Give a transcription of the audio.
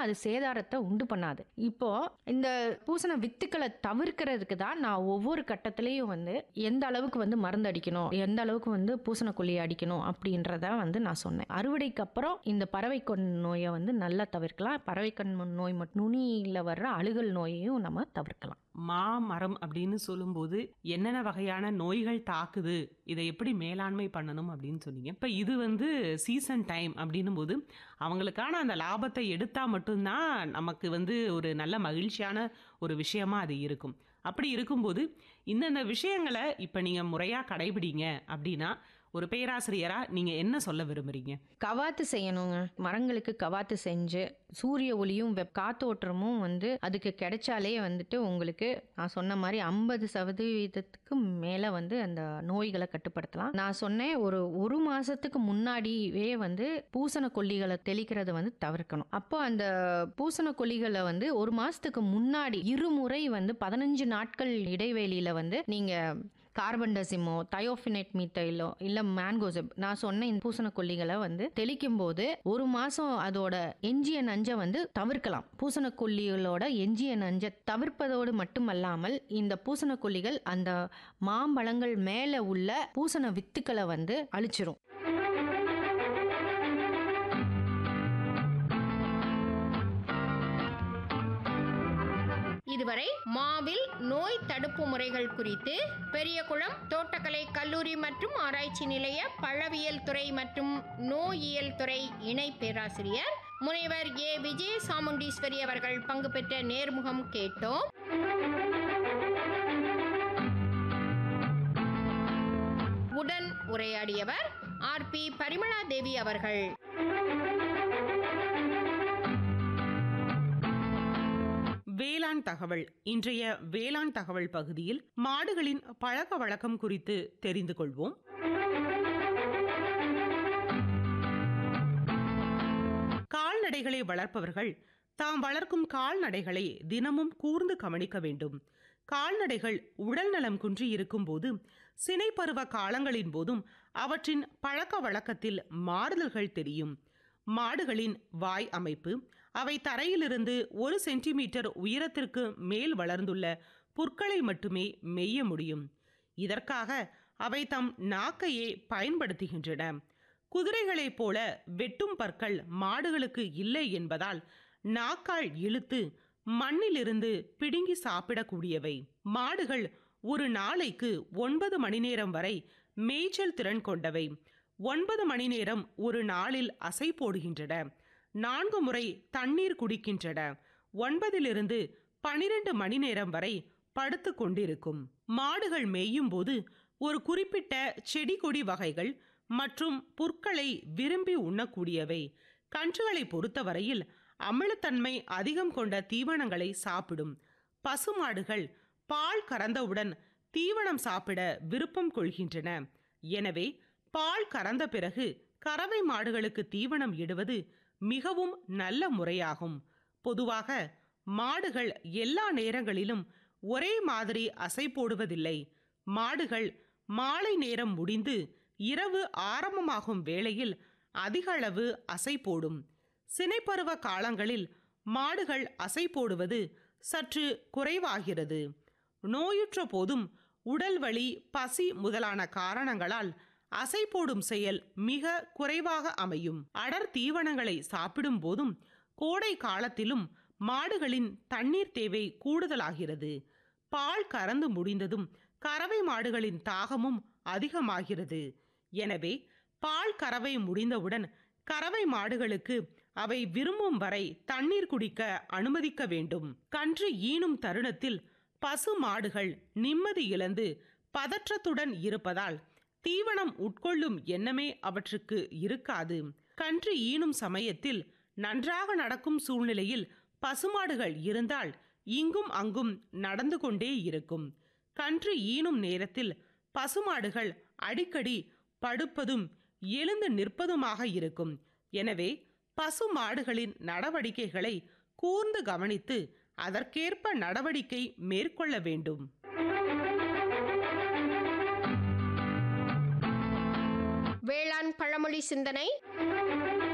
அது சேதாரத்தை உண்டு பண்ணாது இப்போ இந்த பூசண வித்துக்களை தவிர்க்கிறதுக்கு தான் நான் ஒவ்வொரு கட்டத்திலையும் வந்து எந்த அளவுக்கு வந்து மருந்து அடிக்கணும் எந்த அளவுக்கு வந்து பூசணக்கொல்லி அடிக்கணும் அப்படின்றத வந்து நான் சொன்னேன் அறுவடைக்கு அப்புறம் இந்த பறவைக்கண் நோயை வந்து நல்லா தவிர்க்கலாம் பறவைக்கண் நோய் மட்டும் நுனியில் வர்ற அழுகல் நோயையும் நம்ம தவிர்க்கலாம் மாமரம் அப்படின்னு சொல்லும்போது என்னென்ன வகையான நோய்கள் தாக்குது இதை எப்படி மேலாண்மை பண்ணணும் அப்படின்னு சொன்னீங்க இப்போ இது வந்து சீசன் டைம் அப்படின்னும் போது அவங்களுக்கான அந்த லாபத்தை எடுத்தா மட்டும்தான் நமக்கு வந்து ஒரு நல்ல மகிழ்ச்சியான ஒரு விஷயமா அது இருக்கும் அப்படி இருக்கும்போது இந்தந்த விஷயங்களை இப்போ நீங்கள் முறையாக கடைபிடிங்க அப்படின்னா ஒரு பேராசிரியரா நீங்க என்ன சொல்ல விரும்புறீங்க கவாத்து செய்யணுங்க மரங்களுக்கு கவாத்து செஞ்சு சூரிய ஒளியும் வெப் காத்தோட்டமும் வந்து அதுக்கு கிடைச்சாலே வந்துட்டு உங்களுக்கு நான் சொன்ன மாதிரி ஐம்பது சதவீதத்துக்கு மேலே வந்து அந்த நோய்களை கட்டுப்படுத்தலாம் நான் சொன்னேன் ஒரு ஒரு மாசத்துக்கு முன்னாடியே வந்து பூசண கொல்லிகளை தெளிக்கிறத வந்து தவிர்க்கணும் அப்போ அந்த பூசண கொல்லிகளை வந்து ஒரு மாசத்துக்கு முன்னாடி இருமுறை வந்து பதினஞ்சு நாட்கள் இடைவெளியில வந்து நீங்க கார்பன் டசிமோ தயோஃபினேட் மீத்தைலோ இல்ல மேன்கோசப் நான் சொன்ன இந்த பூசணக்கொல்லிகளை வந்து தெளிக்கும் போது ஒரு மாசம் அதோட எஞ்சிய நஞ்சை வந்து தவிர்க்கலாம் பூசணக்கொல்லிகளோட எஞ்சிய நஞ்சை தவிர்ப்பதோடு மட்டுமல்லாமல் இந்த பூசணக்கொல்லிகள் அந்த மாம்பழங்கள் மேல உள்ள பூசண வித்துக்களை வந்து அழிச்சிரும் இதுவரை மாவில் நோய் தடுப்பு முறைகள் குறித்து பெரியகுளம் தோட்டக்கலை கல்லூரி மற்றும் ஆராய்ச்சி நிலைய பழவியல் துறை மற்றும் நோயியல் துறை இணை பேராசிரியர் முனைவர் ஏ விஜய சாமுண்டீஸ்வரி அவர்கள் பங்கு பெற்ற நேர்முகம் கேட்டோம் உடன் உரையாடியவர் ஆர் பி பரிமளா தேவி அவர்கள் வேளாண் தகவல் இன்றைய வேளாண் தகவல் பகுதியில் மாடுகளின் பழக்க வழக்கம் குறித்து தெரிந்து கொள்வோம் கால்நடைகளை வளர்ப்பவர்கள் தாம் வளர்க்கும் கால்நடைகளை தினமும் கூர்ந்து கவனிக்க வேண்டும் கால்நடைகள் உடல் நலம் குன்றி இருக்கும்போது சினைப்பருவ காலங்களின் போதும் அவற்றின் பழக்க வழக்கத்தில் மாறுதல்கள் தெரியும் மாடுகளின் வாய் அமைப்பு அவை தரையிலிருந்து ஒரு சென்டிமீட்டர் உயரத்திற்கு மேல் வளர்ந்துள்ள புற்களை மட்டுமே மெய்ய முடியும் இதற்காக அவை தம் நாக்கையே பயன்படுத்துகின்றன குதிரைகளைப் போல வெட்டும் பற்கள் மாடுகளுக்கு இல்லை என்பதால் நாக்கால் இழுத்து மண்ணிலிருந்து பிடுங்கி சாப்பிடக்கூடியவை மாடுகள் ஒரு நாளைக்கு ஒன்பது மணி நேரம் வரை மேய்ச்சல் திறன் கொண்டவை ஒன்பது மணி நேரம் ஒரு நாளில் அசை போடுகின்றன நான்கு முறை தண்ணீர் குடிக்கின்றன ஒன்பதிலிருந்து பனிரெண்டு மணி நேரம் வரை படுத்து கொண்டிருக்கும் மாடுகள் மேயும் போது ஒரு குறிப்பிட்ட செடி கொடி வகைகள் மற்றும் புற்களை விரும்பி உண்ணக்கூடியவை கன்றுகளை பொறுத்தவரையில் அமிலத்தன்மை அதிகம் கொண்ட தீவனங்களை சாப்பிடும் பசுமாடுகள் பால் கறந்தவுடன் தீவனம் சாப்பிட விருப்பம் கொள்கின்றன எனவே பால் கறந்த பிறகு கறவை மாடுகளுக்கு தீவனம் இடுவது மிகவும் நல்ல முறையாகும் பொதுவாக மாடுகள் எல்லா நேரங்களிலும் ஒரே மாதிரி அசை போடுவதில்லை மாடுகள் மாலை நேரம் முடிந்து இரவு ஆரம்பமாகும் வேளையில் அதிக அளவு அசை போடும் சினைப்பருவ காலங்களில் மாடுகள் அசை போடுவது சற்று குறைவாகிறது நோயுற்ற போதும் உடல் வலி பசி முதலான காரணங்களால் அசை போடும் செயல் மிக குறைவாக அமையும் அடர் தீவனங்களை சாப்பிடும் போதும் கோடை காலத்திலும் மாடுகளின் தண்ணீர் தேவை கூடுதலாகிறது பால் கறந்து முடிந்ததும் கறவை மாடுகளின் தாகமும் அதிகமாகிறது எனவே பால் கறவை முடிந்தவுடன் கறவை மாடுகளுக்கு அவை விரும்பும் வரை தண்ணீர் குடிக்க அனுமதிக்க வேண்டும் கன்று ஈனும் தருணத்தில் பசு மாடுகள் நிம்மதி இழந்து பதற்றத்துடன் இருப்பதால் தீவனம் உட்கொள்ளும் எண்ணமே அவற்றுக்கு இருக்காது கன்று ஈனும் சமயத்தில் நன்றாக நடக்கும் சூழ்நிலையில் பசுமாடுகள் இருந்தால் இங்கும் அங்கும் நடந்து கொண்டே இருக்கும் கன்று ஈனும் நேரத்தில் பசுமாடுகள் அடிக்கடி படுப்பதும் எழுந்து நிற்பதுமாக இருக்கும் எனவே பசு மாடுகளின் நடவடிக்கைகளை கூர்ந்து கவனித்து அதற்கேற்ப நடவடிக்கை மேற்கொள்ள வேண்டும் வேளாண் பழமொழி சிந்தனை